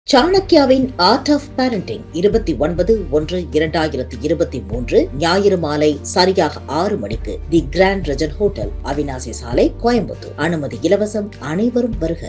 சாணக்யாவின் art of parenting இருபத்தி ஒன்பது ஒன்று இரண்டாயிரத்தி இருபத்தி மூன்று ஞாயிறு மாலை சரியாக ஆறு மணிக்கு the grand regent hotel Avinashi சாலை கோயம்புத்தூர் அனுமதி இலவசம் அனைவரும் வருக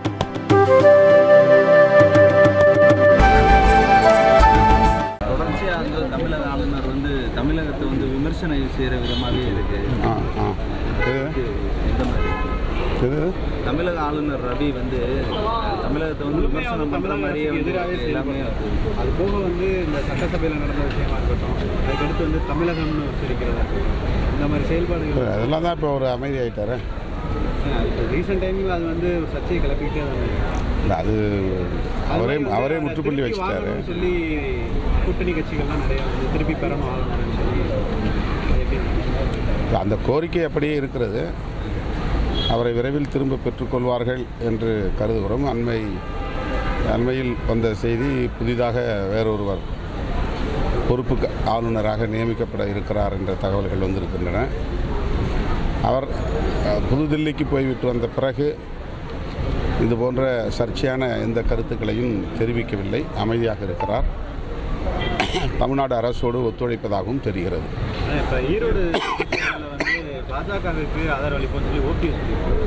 தொடர்ச்சியாக வந்து தமிழக ஆளுநர் வந்து தமிழகத்தை வந்து விமர்சனம் செய்கிற விதமாகவே இருக்கு ஆ ஆ இது இது எந்த மாதிரி இது தமிழக ஆளுநர் ரவி வந்து தமிழகத்தை வந்து விமர்சனம் பண்ணுற மாதிரியே வந்து எல்லாமே அது போக வந்து இந்த சட்டசபையில் நடந்த விஷயமா இருக்கட்டும் அதுக்கடுத்து வந்து தமிழகம்னு உச்சரிக்கிறதா இருக்கட்டும் இந்த மாதிரி செயல்பாடுகள் அதெல்லாம் தான் இப்போ ஒரு அமைதி ஆகிட்டாரு ரீசெண்ட் டைமில் அது வந்து ஒரு சர்ச்சையை கிளப்பிக்கிட்டே தான் இருக்கு. இல்லை அது அது அவரே மாதிரி வந்து அவரே அதை முற்றுப்புள்ளி திருப்பி வச்சுட்டாரு வாங்கணும்னு சொல்லி கூட்டணி கட்சிகள்லாம் நிறைய வந்து திருப்பி பெறணும் ஆகணும்னு சொல்லி அது எப்படி இல்ல, அந்த கோரிக்கை அப்படியே இருக்கிறது அவரை விரைவில் திரும்ப பெற்றுக்கொள்வார்கள் என்று கருதுகிறோம் அண்மை அண்மையில் வந்த செய்தி புதிதாக வேறொருவர் பொறுப்பு ஆளுநராக நியமிக்கப்பட இருக்கிறார் என்ற தகவல்கள் வந்திருக்கின்றன அவர் அஹ், புதுதில்லிக்கு போய்விட்டு வந்த பிறகு இது போன்ற சர்ச்சையான எந்த கருத்துக்களையும் தெரிவிக்கவில்லை அமைதியாக இருக்கிறார் தமிழ்நாடு அரசோடு ஒத்துழைப்பதாகவும் தெரிகிறது ஆனால் இப்போ ஈரோடு தொகுதியில வந்து பாஜகவிற்கு ஆதரவு அளிப்போம்னு சொல்லி ஓபிஎஸ்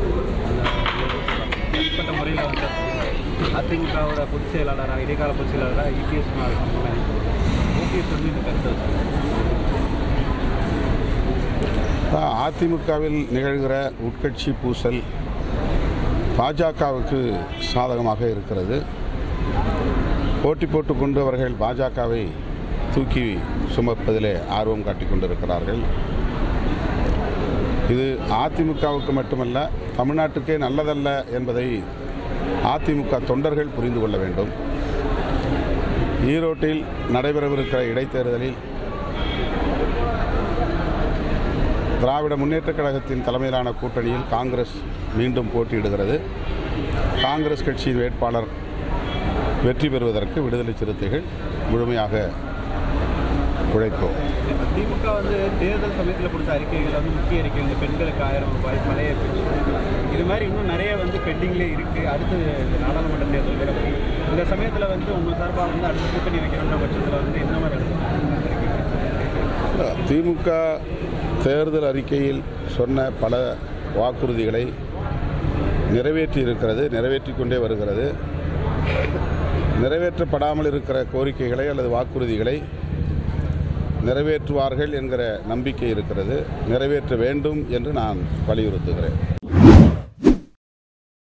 தனிப்பட்ட முறையில் வந்து அதிமுகவோட பொதுச் செயலாளராக இடைக்கால பொதுச் செயலாளராக இபிஎஸ் ஓபிஎஸ் வந்து இந்த கருத்தை வச்சிருக்காரு. அதிமுகவில் நிகழ்கிற உட்கட்சி பூசல் பாஜகவுக்கு சாதகமாக இருக்கிறது போட்டி போட்டுக்கொண்டு அவர்கள் பாஜகவை தூக்கி சுமப்பதிலே ஆர்வம் காட்டிக் கொண்டிருக்கிறார்கள் இது அதிமுகவுக்கு மட்டுமல்ல தமிழ்நாட்டுக்கே நல்லதல்ல என்பதை அதிமுக தொண்டர்கள் புரிந்து கொள்ள வேண்டும் ஈரோட்டில் நடைபெறவிருக்கிற இடைத்தேர்தலில் திராவிட முன்னேற்றக் கழகத்தின் தலைமையிலான கூட்டணியில் காங்கிரஸ் மீண்டும் போட்டியிடுகிறது காங்கிரஸ் கட்சியின் வேட்பாளர் வெற்றி பெறுவதற்கு விடுதலை சிறுத்தைகள் முழுமையாக உழைப்போம் இப்ப திமுக வந்து தேர்தல் சமயத்தில் கொடுத்த அறிக்கைகள் வந்து முக்கிய அறிக்கைகள் இந்த பெண்களுக்கு ஆயிரம் ரூபாய் பழைய பென்ஷன் இது மாதிரி இன்னும் நிறைய வந்து பெண்டிங்லேயே இருக்குது அடுத்து நாடாளுமன்ற தேர்தல் வேற வருது. இந்த சமயத்தில் வந்து உங்கள் சார்பாக வந்து அடுத்த கூட்டணி வைக்கணுன்ற பட்சத்தில் வந்து என்ன மாதிரி எடுத்து திமுக தேர்தல் அறிக்கையில் சொன்ன பல வாக்குறுதிகளை நிறைவேற்றி இருக்கிறது நிறைவேற்றி கொண்டே வருகிறது நிறைவேற்றப்படாமல் இருக்கிற கோரிக்கைகளை அல்லது வாக்குறுதிகளை நிறைவேற்றுவார்கள் என்கிற நம்பிக்கை இருக்கிறது நிறைவேற்ற வேண்டும் என்று நான் வலியுறுத்துகிறேன்